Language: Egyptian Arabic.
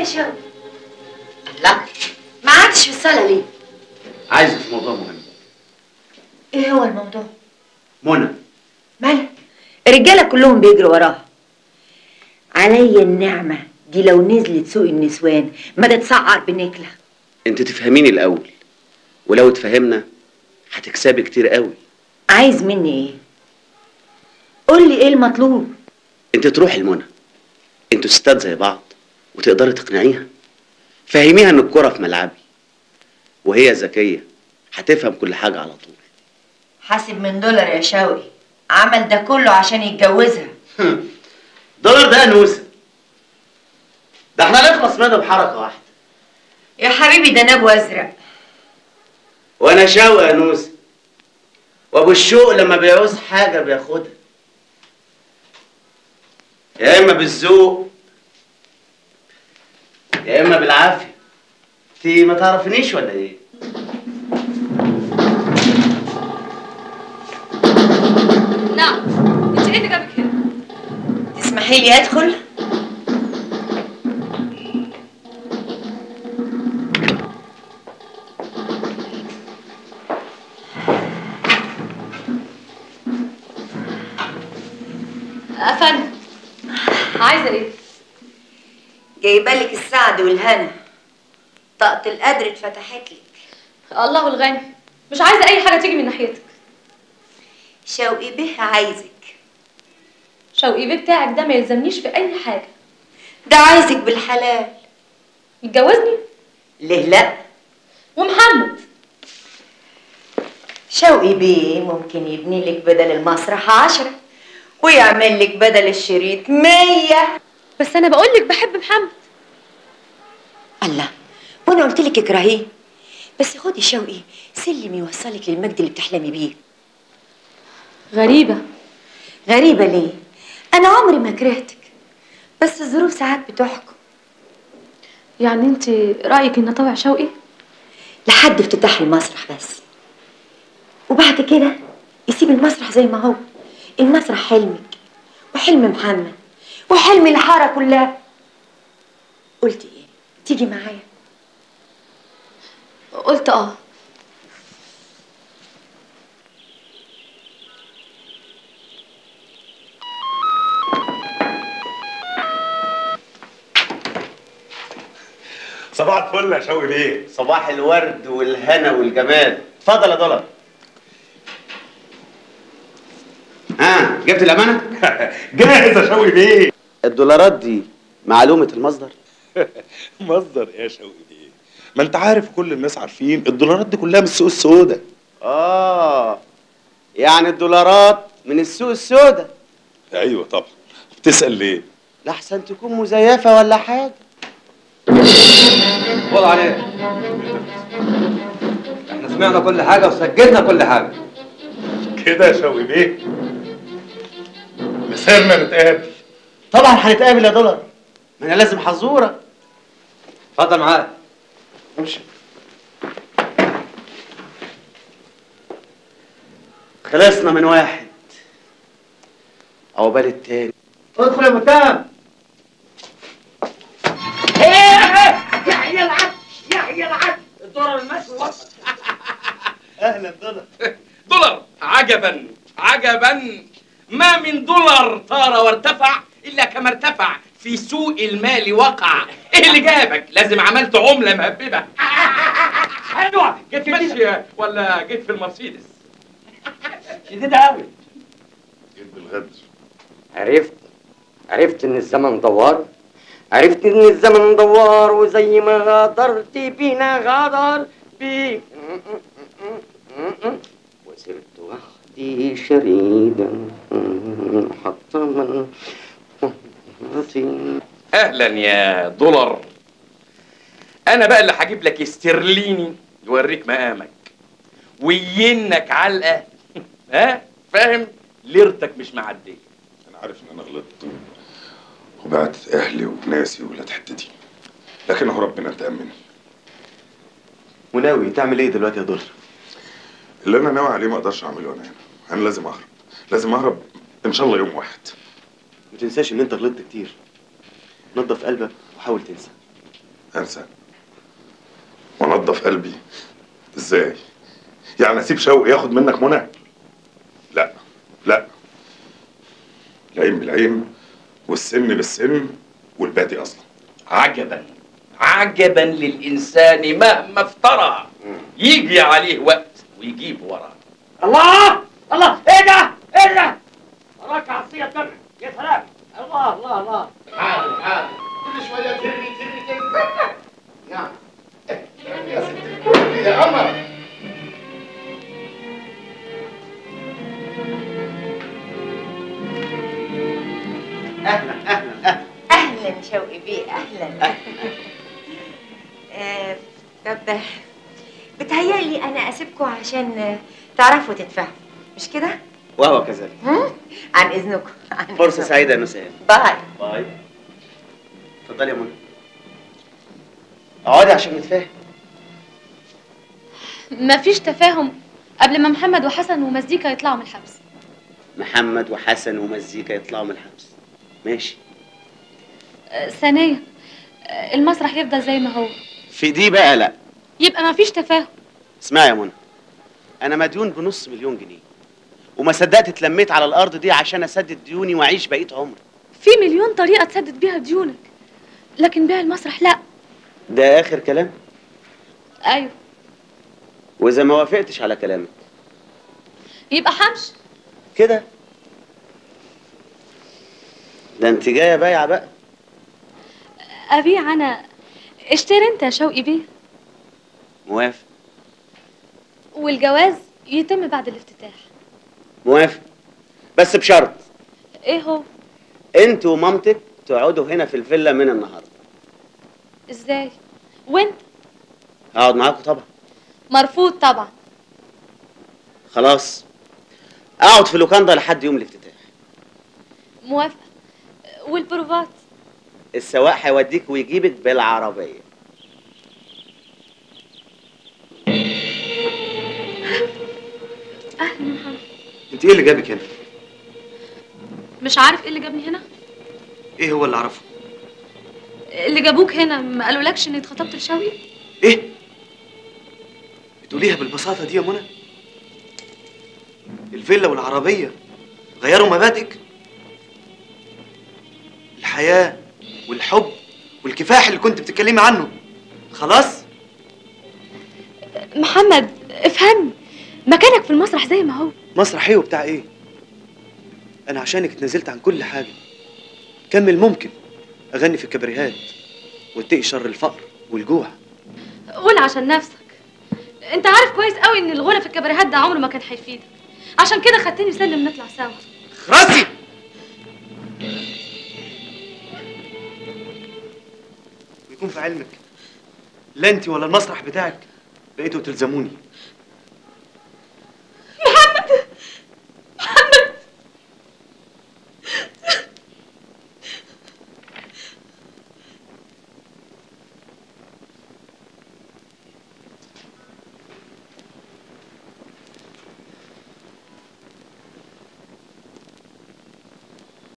يا شوقي لا ما قعدتش في الصاله ليه عايزك في موضوع مهم ايه هو الموضوع منى مالك الرجاله كلهم بيجروا وراها عليا النعمه دي لو نزلت سوق النسوان ما تتسعر بنكله انت تفهميني الاول ولو اتفهمنا هتكسبي كتير قوي عايز مني ايه قول لي ايه المطلوب انت تروحي لمنى انتوا ستات زي بعض وتقدري تقنعيها فهميها ان الكرة في ملعبي وهي ذكية هتفهم كل حاجة على طول حاسب من دولار يا شوقي عمل ده كله عشان يتجوزها دولار ده نوسة ده احنا نخلص منه بحركة واحدة يا حبيبي ده نبو ازرق وانا شوقي يا نوسة وابو الشوق لما بيعوز حاجة بياخدها يا اما بالذوق يا اما بالعافية انت ما تعرفنيش ولا ايه نعم انت ايه اللي جابك هنا تسمحي لي ادخل افندم عايزه ايه جايبه لك السعد والهنا طاقة القدر اتفتحت لك الله الغني مش عايزه اي حاجه تيجي من ناحيتك شوقي به عايزك شوقي بيه بتاعك ده ما يلزمنيش في اي حاجه ده عايزك بالحلال يتجوزني ليه لا ومحمد شوقي بيه ممكن يبني لك بدل المسرح عشرة ويعمل لك بدل الشريط مية بس انا بقول لك بحب محمد الله وانا قلت لك اكرهيه بس خدي شوقي سلم يوصلك للمجد اللي بتحلمي بيه غريبه غريبة ليه؟ أنا عمري ما كرهتك بس الظروف ساعات بتحكم يعني انت رايك ان طوع شوقي لحد افتتاح المسرح بس وبعد كده يسيب المسرح زي ما هو المسرح حلمك وحلم محمد وحلم الحارة كلها قلت ايه؟ تيجي معايا قلت اه صباح الفل يا شوقي بيه صباح الورد والهنا والجمال اتفضل يا دولار ها جبت الامانه جاهز يا شوقي بيه الدولارات دي معلومه المصدر مصدر ايه يا شوقي بيه ما انت عارف كل الناس عارفين الدولارات دي كلها من السوق السوداء اه يعني الدولارات من السوق السوداء ايوه طبعا بتسال ليه لحسن تكون مزيفه ولا حاجه خد عليه احنا سمعنا كل حاجه وسجلنا كل حاجه كده يا شوقي بيه مسيرنا نتقابل طبعا هنتقابل يا دولار ما انا لازم حزوره اتفضل معايا امشي خلصنا من واحد عقبال التاني ادخل يا متهم يحيى العدل يحيى العدل الدولار المشي وصل اهلا دولار دولار عجبا عجبا ما من دولار طار وارتفع الا كما ارتفع في سوق المال وقع ايه اللي جابك لازم عملت عمله مهببه حلوه جيت ماشي ولا جيت في المرسيدس شديده قوي جيت بالغدر عرفت عرفت ان الزمن دوار عرفت ان الزمن دوار وزي ما غادرت بينا غادر بيك وسرت وحدي شريدا حتى من اهلا يا دولار انا بقى اللي هجيب لك استرليني يوريك مقامك وينك علقه ها فاهم ليرتك مش معديه انا عارف ان انا غلطت وبعت اهلي وناسي وولاد حتتي لكن هو ربنا تأمني وناوي تعمل ايه دلوقتي يا دولار اللي انا ناوي عليه ما اقدرش اعمله انا هنا انا لازم اهرب لازم اهرب ان شاء الله يوم واحد ما تنساش ان انت غلطت كتير نظف قلبك وحاول تنسى انسى وانضف قلبي ازاي يعني اسيب شوقي ياخد منك منى لا لا العين بالعين والسن بالسن والبادي اصلا عجبا عجبا للإنسان مهما افترى يجي عليه وقت ويجيب وراه الله الله ايه ده ايه ده وراك عصيه دم يا سلام الله الله الله حاضر حاضر كل شويه ترمي ترمي ترمي نعم يا ستي يا قمر اهلا اهلا اهلا اهلا شوقي بيه اهلا آه، طب بتهيألي انا اسيبكم عشان آه، تعرفوا تتفاهموا مش كده؟ وهو كذلك هم؟ عن اذنكم عن فرصه إذنكم. سعيده يا نساء باي باي اتفضلي يا منى اقعدي عشان نتفاهم مفيش تفاهم قبل ما محمد وحسن ومزيكا يطلعوا من الحبس محمد وحسن ومزيكا يطلعوا من الحبس ماشي آه، ثانيا آه، المسرح يفضل زي ما هو في دي بقى لا يبقى مفيش تفاهم اسمعي يا منى انا مديون بنص مليون جنيه وما صدقت اتلميت على الارض دي عشان اسدد ديوني واعيش بقيه عمري في مليون طريقة تسدد بيها ديونك لكن بيع المسرح لا ده اخر كلام ايوه واذا ما وافقتش على كلامك يبقى حمش كده ده انت جايه بايعه بقى ابيع انا اشتري انت يا شوقي بيه موافق والجواز يتم بعد الافتتاح موافق بس بشرط ايه هو انت ومامتك تقعدوا هنا في الفيلا من النهارده ازاي وانت هقعد معاكم طبعا مرفوض طبعا خلاص اقعد في لوكاندا لحد يوم الافتتاح موافقة والبروفات السواق هيوديك ويجيبك بالعربيه اهلا يا محمد انت ايه اللي جابك هنا؟ مش عارف ايه اللي جابني هنا ايه هو اللي اعرفه؟ اللي جابوك هنا ما قالولكش اني اتخطبت لشوقي ايه؟ بتقوليها بالبساطة دي يا منى؟ الفيلا والعربية غيروا مبادئك؟ الحياة والحب والكفاح اللي كنت بتتكلمي عنه خلاص؟ محمد افهمني مكانك في المسرح زي ما هو مسرح ايه وبتاع ايه؟ انا عشانك اتنازلت عن كل حاجة كمل ممكن اغني في الكباريهات واتقي شر الفقر والجوع قول عشان نفسك انت عارف كويس قوي ان الغنى في الكباريهات ده عمره ما كان هيفيدك عشان كده خدتني سلم نطلع سوا راسي ويكون في علمك لا انت ولا المسرح بتاعك بقيتوا تلزموني